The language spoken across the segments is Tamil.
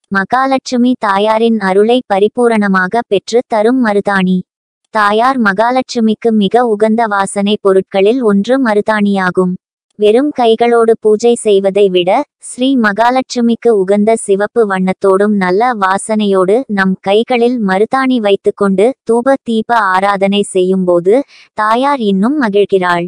மகாலட்சுமி தாயாரின் அருளை பரிபூரணமாக பெற்று தரும் மருதாணி தாயார் மகாலட்சுமிக்கு மிக உகந்த வாசனை பொருட்களில் ஒன்று மருதாணியாகும் வெறும் கைகளோடு பூஜை செய்வதை விட ஸ்ரீ மகாலட்சுமிக்கு உகந்த சிவப்பு வண்ணத்தோடும் நல்ல வாசனையோடு நம் கைகளில் மருதாணி வைத்துக்கொண்டு தூப தீப ஆராதனை செய்யும்போது தாயார் இன்னும் மகிழ்கிறாள்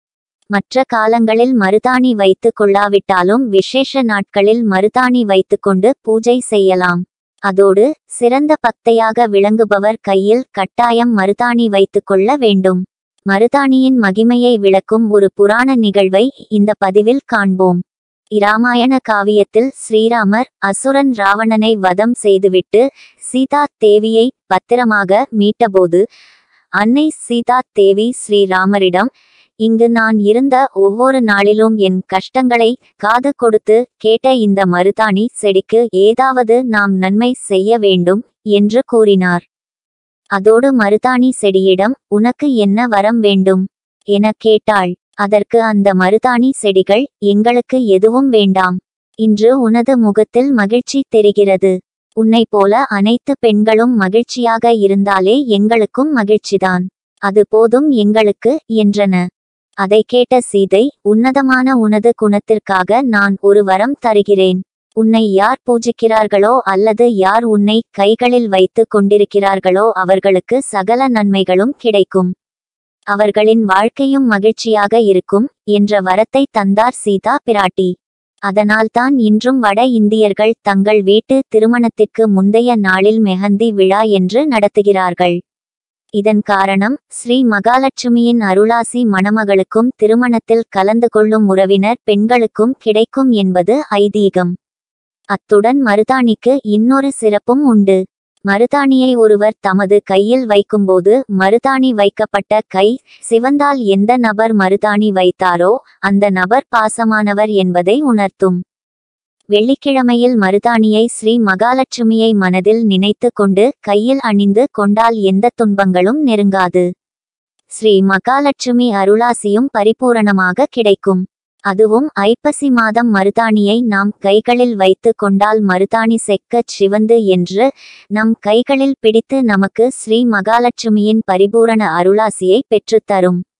மற்ற காலங்களில் மருதாணி வைத்துக் கொள்ளாவிட்டாலும் விசேஷ நாட்களில் மருதாணி வைத்துக்கொண்டு பூஜை செய்யலாம் அதோடு சிறந்த பக்தையாக விளங்குபவர் கையில் கட்டாயம் மருதாணி வைத்துக் கொள்ள வேண்டும் மருதாணியின் மகிமையை விளக்கும் ஒரு புராண நிகழ்வை இந்த பதிவில் காண்போம் இராமாயண காவியத்தில் ஸ்ரீராமர் அசுரன் ராவணனை வதம் செய்துவிட்டு சீதா தேவியை பத்திரமாக மீட்டபோது அன்னை சீதா தேவி ஸ்ரீராமரிடம் இங்கு நான் இருந்த ஒவ்வொரு நாளிலும் என் கஷ்டங்களை காது கொடுத்து கேட்ட இந்த மருதாணி செடிக்கு ஏதாவது நாம் நன்மை செய்ய வேண்டும் என்று கூறினார் அதோடு மருதாணி செடியிடம் உனக்கு என்ன வரம் வேண்டும் என கேட்டாள் அதற்கு அந்த மருதாணி செடிகள் எங்களுக்கு எதுவும் வேண்டாம் இன்று உனது முகத்தில் மகிழ்ச்சி தெரிகிறது உன்னை போல அனைத்து பெண்களும் மகிழ்ச்சியாக இருந்தாலே எங்களுக்கும் மகிழ்ச்சிதான் அது போதும் எங்களுக்கு என்றன அதை கேட்ட சீதை உன்னதமான உனது குணத்திற்காக நான் ஒரு வரம் தருகிறேன் உன்னை யார் பூஜிக்கிறார்களோ அல்லது யார் உன்னை கைகளில் வைத்து கொண்டிருக்கிறார்களோ அவர்களுக்கு சகல நன்மைகளும் கிடைக்கும் அவர்களின் வாழ்க்கையும் மகிழ்ச்சியாக இருக்கும் என்ற வரத்தை தந்தார் சீதா பிராட்டி அதனால்தான் இன்றும் வட இந்தியர்கள் தங்கள் வீட்டு திருமணத்திற்கு முந்தைய நாளில் மெஹந்தி விழா என்று நடத்துகிறார்கள் இதன் காரணம் ஸ்ரீ மகாலட்சுமியின் அருளாசி மணமகளுக்கும் திருமணத்தில் கலந்து கொள்ளும் உறவினர் பெண்களுக்கும் கிடைக்கும் என்பது ஐதீகம் அத்துடன் மருதாணிக்கு இன்னொரு சிறப்பும் உண்டு மருதாணியை ஒருவர் தமது கையில் வைக்கும்போது மருதாணி வைக்கப்பட்ட கை சிவந்தால் எந்த நபர் மருதாணி வைத்தாரோ அந்த நபர் பாசமானவர் என்பதை உணர்த்தும் வெள்ளிக்கிழமையில் மருதாணியை ஸ்ரீ மகாலட்சுமியை மனதில் நினைத்து கொண்டு கையில் அணிந்து கொண்டால் எந்த துன்பங்களும் நெருங்காது ஸ்ரீ மகாலட்சுமி அருளாசியும் பரிபூரணமாக கிடைக்கும் அதுவும் ஐப்பசி மாதம் மருதாணியை நாம் கைகளில் வைத்து கொண்டால் மருதாணி செக்கச் சிவந்து என்று நம் கைகளில் பிடித்து நமக்கு ஸ்ரீ மகாலட்சுமியின் பரிபூரண அருளாசியை பெற்றுத்தரும்